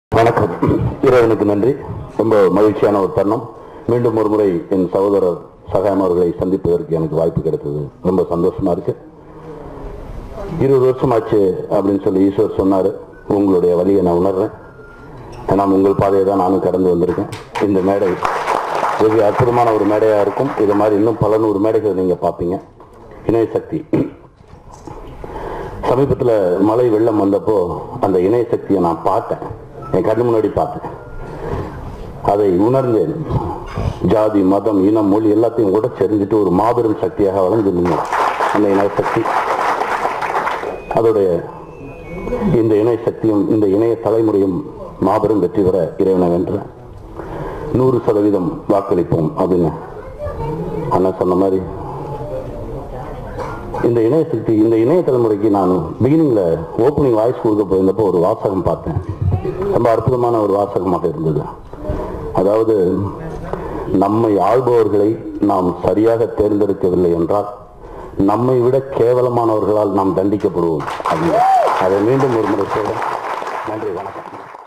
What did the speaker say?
வணக்கம் இறைவனுக்கு நன்றி ரொம்ப மகிழ்ச்சியான ஒரு தருணம் மீண்டும் ஒரு முறை என் சகோதரர் சகாயம் அவர்களை சந்திப்பதற்கு எனக்கு வாய்ப்பு கிடைத்தது ரொம்ப சந்தோஷமா இருக்கு இருபது வருஷம் ஆச்சு அப்படின்னு சொல்லி ஈஸ்வர் சொன்னாரு உங்களுடைய வழியை நான் உணர்றேன் ஏன்னா உங்கள் பாதையை தான் நானும் கடந்து வந்திருக்கேன் இந்த மேடை வெகு அற்புதமான ஒரு மேடையா இருக்கும் இது மாதிரி இன்னும் பல நூறு மேடைகள் நீங்க பார்ப்பீங்க இணைய சக்தி சமீபத்தில் மழை வெள்ளம் வந்தப்போ அந்த இணைய சக்தியை நான் பார்த்தேன் என் கண்ணு முன்னாடி பார்த்தேன் அதை உணர்ந்தேன் ஜாதி மதம் இனம் மொழி எல்லாத்தையும் கூட தெரிஞ்சுட்டு ஒரு மாபெரும் சக்தியாக வளர்ந்து நின்று அந்த இணைய சக்தி அதோடைய இந்த இணைய சக்தியும் இந்த இணைய தலைமுறையும் மாபெரும் வெற்றி பெற இறைவனை வென்ற நூறு சதவீதம் வாக்களிப்போம் அப்படின்னு அண்ணா சொன்ன மாதிரி இந்த இணைய சக்தி இந்த இணைய தலைமுறைக்கு நான் பிகினிங்ல ஓப்பனிங் வாய்ஸ் கொடுக்க போயிருந்தப்போ ஒரு வாசகம் பார்த்தேன் ரொம்ப அற்புதமான ஒரு வாசகமாக இருந்தது அதாவது நம்மை ஆள்பவர்களை நாம் சரியாக தேர்ந்தெடுக்கவில்லை என்றால் நம்மை விட கேவலமானவர்களால் நாம் தண்டிக்கப்படுவோம் அப்படின்னு அதை மீண்டும் ஒரு முறை சொல்றேன் நன்றி வணக்கம்